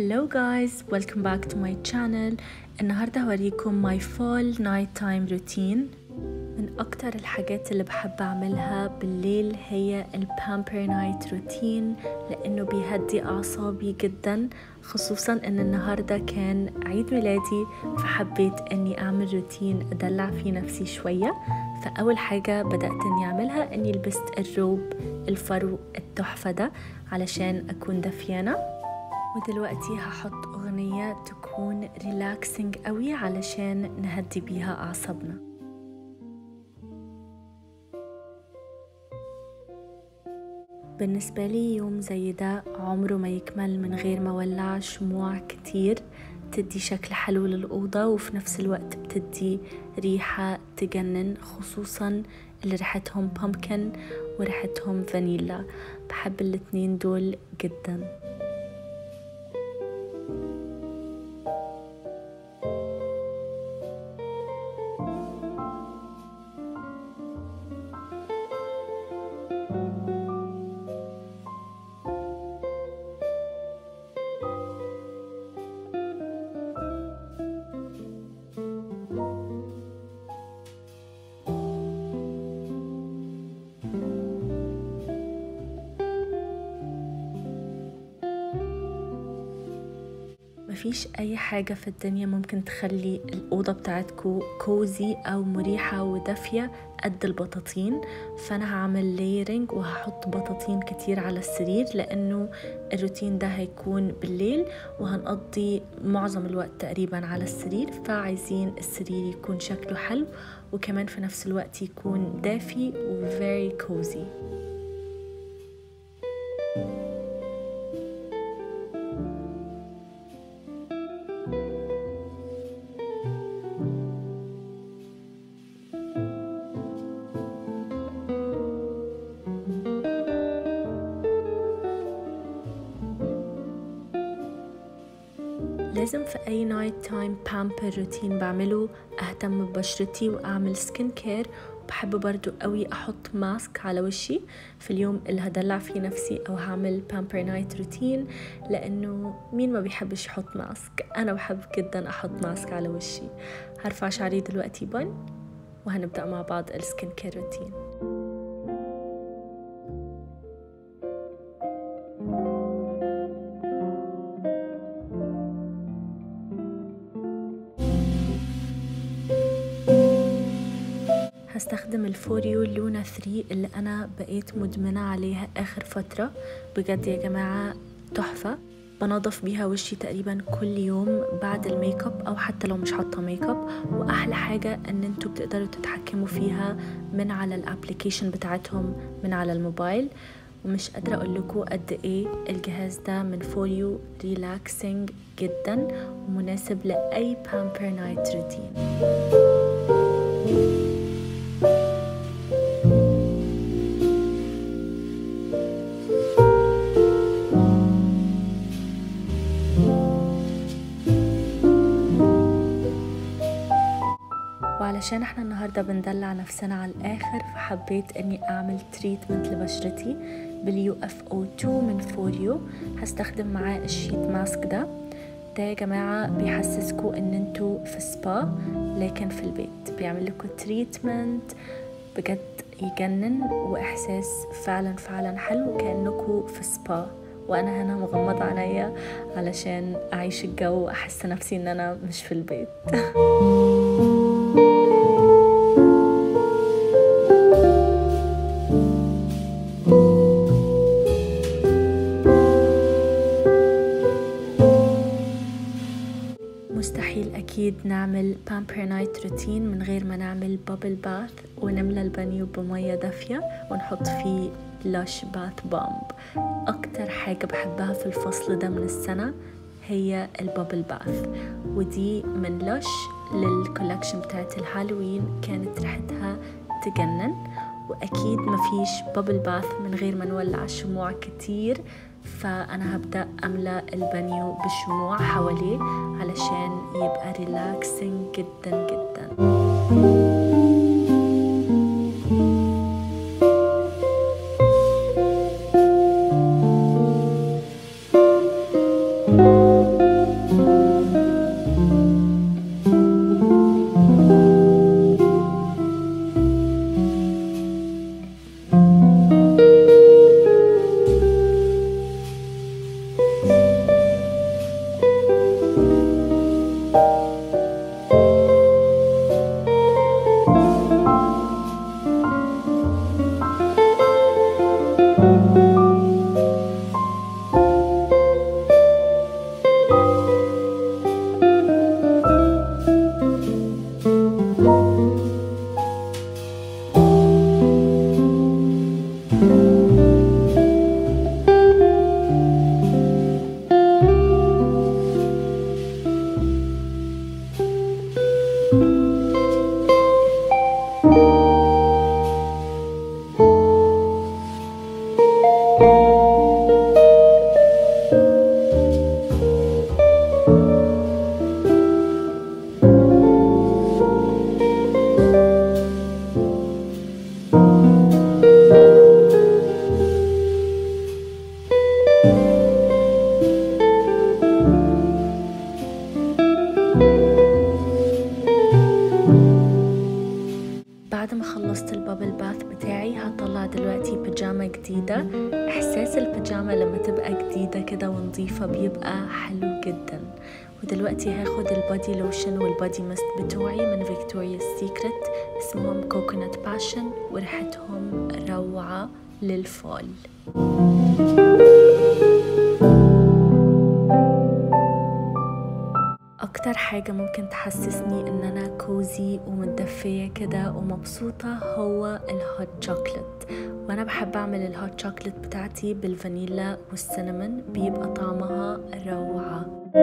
Hello guys, welcome back to my channel النهاردة هوريكم my fall night time routine من أكتر الحاجات اللي بحب أعملها بالليل هي البامبر نايت روتين لأنه بيهدي أعصابي جدا خصوصا أن النهاردة كان عيد ميلادي فحبيت أني أعمل روتين أدلع فيه نفسي شوية فأول حاجة بدأت أني أعملها أني لبست الروب الفرو التحفة ده علشان أكون دفيانة ودلوقتي هحط أغنية تكون ريلاكسنج قوي علشان نهدي بيها أعصابنا بالنسبة لي يوم زي ده عمره ما يكمل من غير ما ولع شموع كتير تدي شكل حلو للأوضة وفي نفس الوقت بتدي ريحة تجنن خصوصا اللي ريحتهم بامكن وريحتهم فانيلا بحب الاتنين دول جداً مفيش أي حاجة في الدنيا ممكن تخلي الأوضة بتاعتكو كوزي أو مريحة ودافية قد البطاطين فأنا هعمل ليرنج وهحط بطاطين كتير على السرير لأنه الروتين ده هيكون بالليل وهنقضي معظم الوقت تقريبا على السرير فعايزين السرير يكون شكله حلو وكمان في نفس الوقت يكون دافي و very cozy لازم في أي نايت تايم بامبر روتين بعمله أهتم ببشرتي وأعمل سكين كير وبحب برضو قوي أحط ماسك على وشي في اليوم اللي هدلع فيه نفسي أو هعمل بامبر نايت روتين لأنه مين ما بيحبش يحط ماسك أنا بحب جدا أحط ماسك على وشي هرفع شعري دلوقتي بن وهنبدأ مع بعض السكين كير روتين هستخدم الفوريو لونا 3 اللي أنا بقيت مدمنة عليها آخر فترة بجد يا جماعة تحفة بنظف بيها وشي تقريبا كل يوم بعد الميك اب او حتى لو مش حاطه ميك اب واحلى حاجه ان انتوا بتقدروا تتحكموا فيها من على الابلكيشن بتاعتهم من على الموبايل ومش قادرة أقول لكم قد إيه الجهاز ده من فوريو ريلاكسنج جدا ومناسب لأي بامبر نايت روتين وعلشان احنا النهاردة بندلع نفسنا على الآخر فحبيت اني اعمل تريتمنت لبشرتي باليو اف او 2 من فوريو هستخدم معاه الشيت ماسك ده ده يا جماعة بيحسسكوا ان انتوا في سبا لكن في البيت بيعمل لكم تريتمنت بجد يجنن واحساس فعلا فعلا حلو كأنكوا في سبا وانا هنا مغمضة عينيا علشان اعيش الجو واحس نفسي ان انا مش في البيت مستحيل أكيد نعمل بامبر نايت روتين من غير ما نعمل بابل باث ونملى البانيو بمية دافية ونحط فيه لاش باث بامب أكتر حاجة بحبها في الفصل ده من السنة هي البابل باث ودي من لاش للكولكشن بتاعت الهالوين كانت ريحتها تجنن وأكيد مفيش بابل باث من غير ما نولع شموع كتير فأنا هبدأ أملأ البانيو بشموع حواليه علشان يبقى ريلاكسنج جدا جدا thank you ما خلصت البابل باث بتاعي هطلع دلوقتي بيجامة جديدة إحساس البيجامة لما تبقى جديدة كده ونظيفة بيبقى حلو جدا ودلوقتي هاخد البادي لوشن والبادي مست بتوعي من فيكتوريا سيكريت اسمهم كوكونات باشن وريحتهم روعة للفول أكتر حاجة ممكن تحسسني إن أنا كوزي ومتدفية كده ومبسوطة هو الهوت شوكلت وأنا بحب أعمل الهوت شوكلت بتاعتي بالفانيلا والسينمون بيبقى طعمها روعة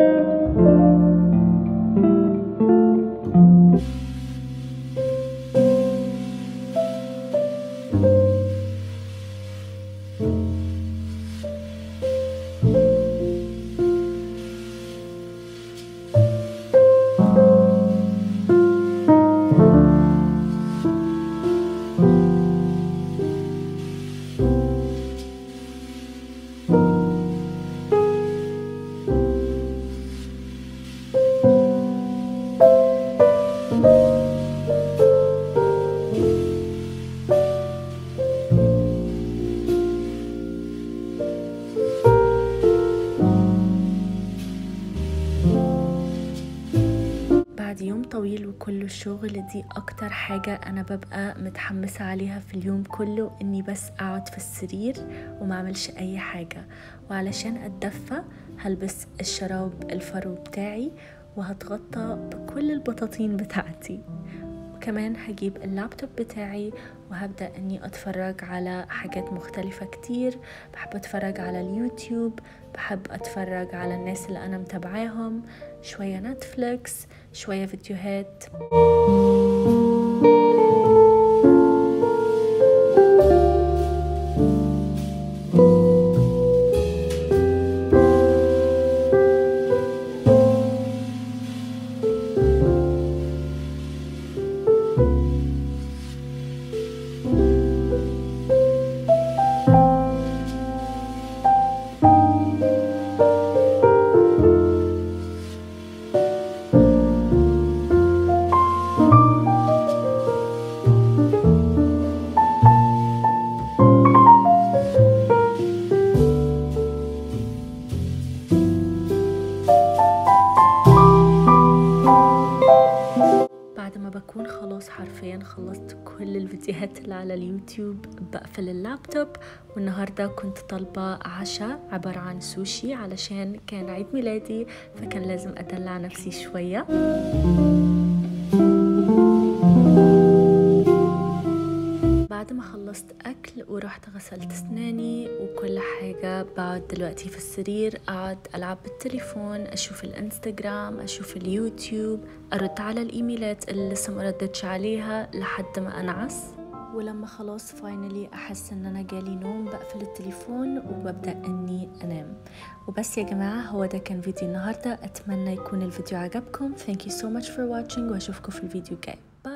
بعد يوم طويل وكله شغل دي أكتر حاجة أنا ببقى متحمسة عليها في اليوم كله إني بس أقعد في السرير وما أعملش أي حاجة وعلشان أتدفى هلبس الشراب الفرو بتاعي وهتغطى بكل البطاطين بتاعتي وكمان هجيب اللابتوب بتاعي وهبدأ أني أتفرج على حاجات مختلفة كتير بحب أتفرج على اليوتيوب بحب أتفرج على الناس اللي أنا متابعاهم شوية نتفليكس شوية فيديوهات بعد ما بكون خلاص حرفيا خلصت كل الفيديوهات اللي على اليوتيوب بقفل اللابتوب والنهاردة كنت طالبة عشاء عبارة عن سوشي علشان كان عيد ميلادي فكان لازم أدلع نفسي شوية بعد ما خلصت أكل ورحت غسلت أسناني وكل حاجة بقعد دلوقتي في السرير أقعد ألعب بالتليفون أشوف الإنستغرام أشوف اليوتيوب أرد على الإيميلات اللي لسه مردتش عليها لحد ما أنعس ولما خلاص فاينلي أحس إن أنا جالي نوم بقفل التليفون وببدأ إني أنام وبس يا جماعة هو ده كان فيديو النهاردة أتمنى يكون الفيديو عجبكم thank you so much for watching وأشوفكم في الفيديو الجاي باي